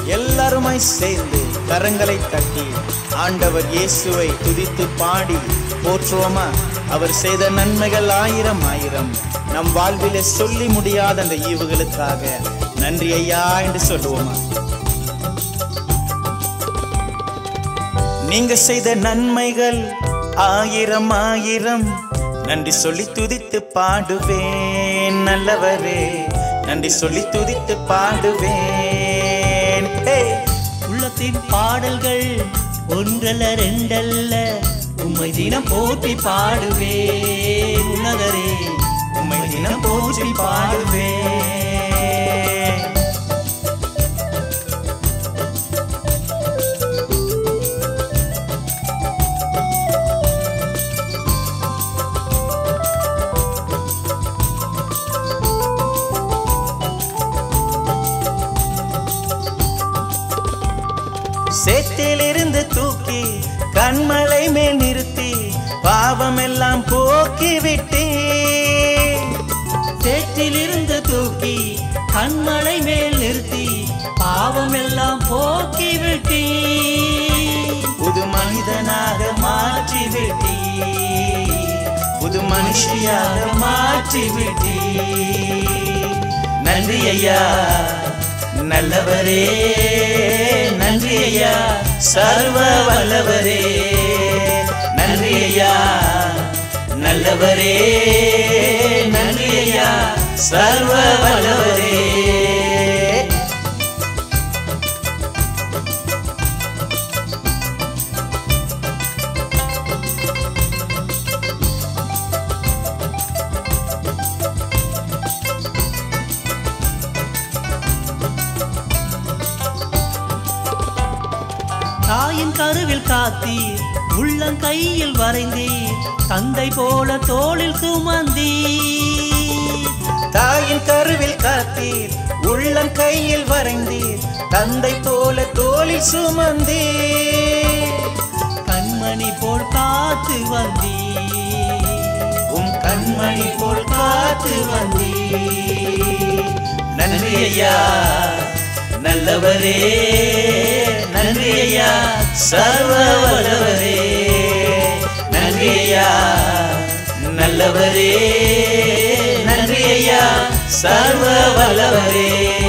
எல்லாருமாய் சேர்ந்து கரங்களை தட்டி ஆண்டவர் இயேசுவை துதித்து பாடி போற்றுவோமா அவர் செய்த நன்மைகள் ஆயிரம் ஆயிரம் நம் வாழ்விலே சொல்லி முடியாத அந்த ஈவுகளுக்காக நன்றி ஐயா என்று சொல்லுவோமா நீங்க செய்த நன்மைகள் ஆயிரம் ஆயிரம் நன்றி சொல்லி துதித்து பாடுவேன் நல்லவரே நன்றி சொல்லி துதித்து பாடுவேன் ஹே! உள்ளத்தின் பாடல்கள் ஒன்றல்ல ரெண்டல்ல உம்மை தினம் போற்றி பாடுவே உன்னதரே உம்மை தினம் போற்றி பாடுவேன் சேற்றிலிருந்து தூக்கி கண்மலை மேல் நிறுத்தி பாவமெல்லாம் போக்கி விட்டே சேற்றிலிருந்து தூக்கி கண்மலை மேல் நிறுத்தி பாவம் எல்லாம் போக்கி விட்டீ புது மனிதனாக மாற்றி விட்டீ புது மனுஷியாக மாற்றி விட்டீ நன்றி ஐயா நல்லவரே நன்றி ஐயா சர்வ வல்லவரே நன்றி ஐயா நல்லவரே நன்றி ஐயா சர்வ வல்லவரே தாயின் கருவில் காத்தீர் உள்ளங்கையில் வரைந்தீர் தந்தை போல தோளில் சுமந்தீர் தாயின் கருவில் காத்தீர் உள்ளம் கையில் வரைந்தீர் தந்தை போல தோளில் சுமந்தீர் கண்மணி போல் காத்து வந்தீர் உம் கண்மணி போல் காத்து வந்தீர் நன்றி ஐயா நல்லவரே நன்றி ஐயா சர்வ வல்லவரே நன்றி ஐயா நல்லவரே நன்றி ஐயா சர்வ வல்லவரே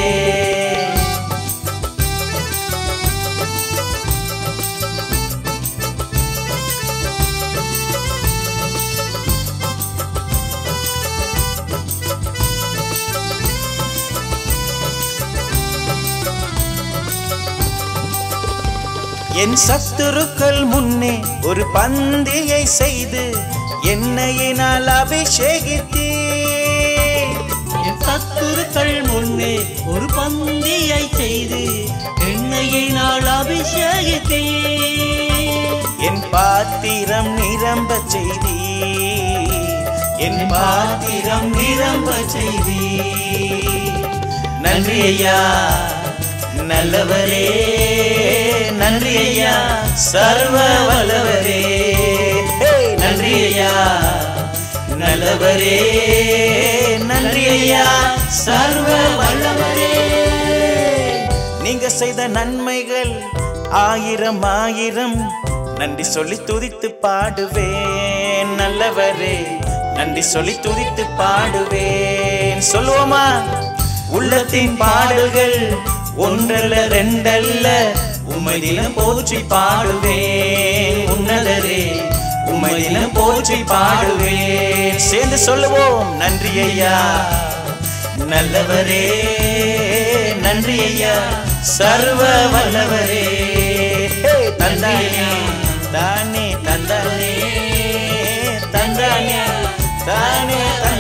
என் சத்துருக்கள் முன்னே ஒரு பந்தியை செய்து என்னையினால் அபிஷேகித்தே என் சத்துருக்கள் முன்னே ஒரு பந்தியை செய்து எண்ணெயை நாள் அபிஷேகித்தேன் என் பாத்திரம் நிரம்ப செய்தி என் பாத்திரம் நிரம்ப செய்தி நன்றி ஐயா நல்லவரே நன்றி ஐயா சர்வ வல்லவரே ஹே! நன்றி ஐயா நல்லவரே நன்றி ஐயா சர்வ வல்லவரே நீங்க செய்த நன்மைகள் ஆயிரம் ஆயிரம் நன்றி சொல்லி துதித்து பாடுவேன் நல்லவரே நன்றி சொல்லி துதித்து பாடுவேன் சொல்லுவோமா உள்ளத்தின் பாடல்கள் ஒன்றல்ல ரெண்டல்ல உம்மை தினம் போற்றி பாடுவேன் உன்னதரே உம்மை தினம் போற்றி பாடுவேன் சேர்ந்து சொல்லுவோம் நன்றி ஐயா நல்லவரே நன்றி ஐயா சர்வ வல்லவரே ஹே, தந்தானே தானே தந்தானே தந்தானே தானே தந்தானே